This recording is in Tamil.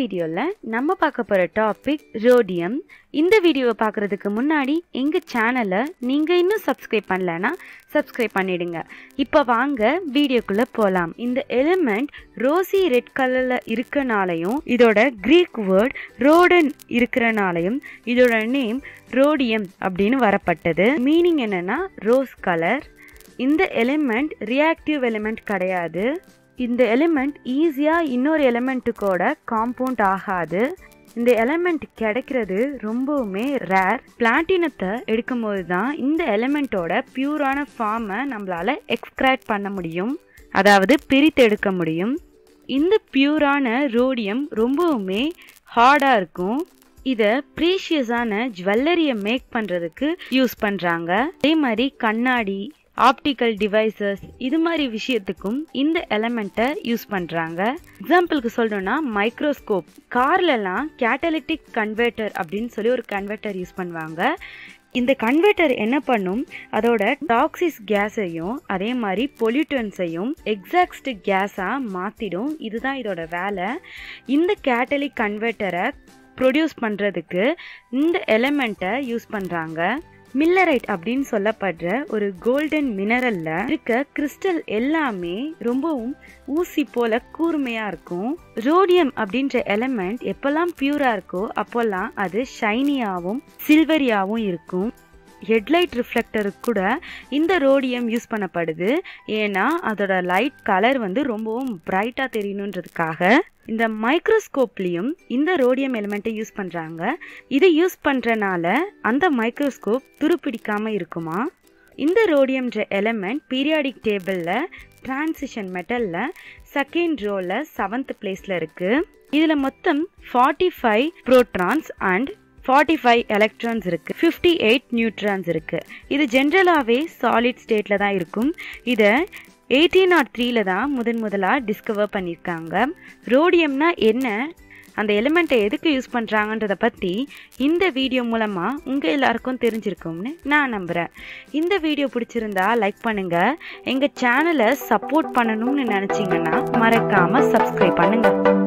வீடியோவில் நம்ம பார்க்க போகிற டாபிக் ரோடியம் இந்த வீடியோவை பார்க்குறதுக்கு முன்னாடி எங்கள் சேனலை நீங்கள் இன்னும் சப்ஸ்கிரைப் பண்ணலன்னா சப்ஸ்கிரைப் பண்ணிடுங்க இப்போ வாங்க வீடியோக்குள்ளே போகலாம் இந்த எலிமெண்ட் ரோசி ரெட் கலரில் இருக்கனாலையும் இதோட க்ரீக் வேர்ட் ரோடன் இருக்கிறனாலையும் இதோட நேம் ரோடியம் அப்படின்னு வரப்பட்டது மீனிங் என்னன்னா ரோஸ் கலர் இந்த எலிமெண்ட் ரியாக்டிவ் எலிமெண்ட் கிடையாது இந்த எலிமெண்ட் ஈஸியாக இன்னொரு எலிமெண்ட்டுக்கூட காம்பவுண்ட் ஆகாது இந்த எலிமெண்ட் கிடைக்கிறது ரொம்பவுமே ரேர் பிளாட்டினத்தை எடுக்கும்போது தான் இந்த எலிமெண்ட்டோட பியூரான ஃபார்மை நம்மளால் எக்ஸ்கிராக்ட் பண்ண முடியும் அதாவது பிரித்து எடுக்க முடியும் இந்த பியூரான ரோடியம் ரொம்பவுமே ஹார்டாக இருக்கும் இதை ப்ரீஷியஸான ஜுவல்லரியை மேக் பண்ணுறதுக்கு யூஸ் பண்ணுறாங்க அதே மாதிரி கண்ணாடி ஆப்டிக்கல் டிவைசஸ் இது மாதிரி விஷயத்துக்கும் இந்த எலமெண்ட்டை யூஸ் பண்ணுறாங்க எக்ஸாம்பிளுக்கு சொல்லணும்னா மைக்ரோஸ்கோப் கார்லலாம் கேட்டலிட்டிக் கன்வெர்ட்டர் அப்படின்னு சொல்லி ஒரு கன்வெர்ட்டர் யூஸ் பண்ணுவாங்க இந்த கன்வெர்ட்டர் என்ன பண்ணும் அதோட டாக்ஸிஸ் கேஸையும் அதே மாதிரி பொல்யூட்டன்ஸையும் எக்ஸாக்ஸ்ட் கேஸாக மாற்றிடும் இதுதான் இதோட வேலை இந்த கேட்டலிக் கன்வெர்ட்டரை ப்ரொடியூஸ் பண்ணுறதுக்கு இந்த எலமெண்ட்டை யூஸ் பண்ணுறாங்க மில்லரைட் அப்படின்னு சொல்லப்படுற ஒரு கோல்டன் மினரல்ல இருக்க கிறிஸ்டல் எல்லாமே ரொம்பவும் ஊசி போல கூர்மையா இருக்கும் ரோடியம் அப்படின்ற எலமெண்ட் எப்பெல்லாம் பியூரா இருக்கோ அப்போல்லாம் அது ஷைனியாவும் சில்வரியாவும் இருக்கும் ஹெட்லைட் ரிஃப்ளெக்டருக்கு கூட இந்த ரோடியம் யூஸ் பண்ணப்படுது ஏன்னா அதோட லைட் கலர் வந்து ரொம்பவும் பிரைட்டாக தெரியணுன்றதுக்காக இந்த மைக்ரோஸ்கோப்லேயும் இந்த ரோடியம் எலிமெண்ட்டை யூஸ் பண்ணுறாங்க இதை யூஸ் பண்ணுறனால அந்த மைக்ரோஸ்கோப் துருப்பிடிக்காமல் இருக்குமா இந்த ரோடியம்ன்ற எலிமெண்ட் பீரியாடிக் டேபிளில் டிரான்சிஷன் மெட்டலில் செகண்ட் ரோவில் செவன்த் பிளேஸில் இருக்குது இதில் மொத்தம் forty five protons and forty five electrons இருக்குது ஃபிஃப்டி எயிட் நியூட்ரான்ஸ் இருக்குது இது ஜென்ரலாகவே சாலிட் ஸ்டேட்டில் தான் இருக்கும் இதை எயிட்டீன் நாட் த்ரீல தான் முதன் முதலாக டிஸ்கவர் பண்ணியிருக்காங்க ரோடியம்னா என்ன அந்த எலிமெண்ட்டை எதுக்கு யூஸ் பண்ணுறாங்கன்றதை பற்றி இந்த வீடியோ மூலமாக உங்கள் எல்லாருக்கும் தெரிஞ்சிருக்கும்னு நான் நம்புகிறேன் இந்த வீடியோ பிடிச்சிருந்தா லைக் பண்ணுங்கள் எங்கள் சேனலை சப்போர்ட் பண்ணணும்னு நினச்சிங்கன்னா மறக்காமல் சப்ஸ்கிரைப் பண்ணுங்கள்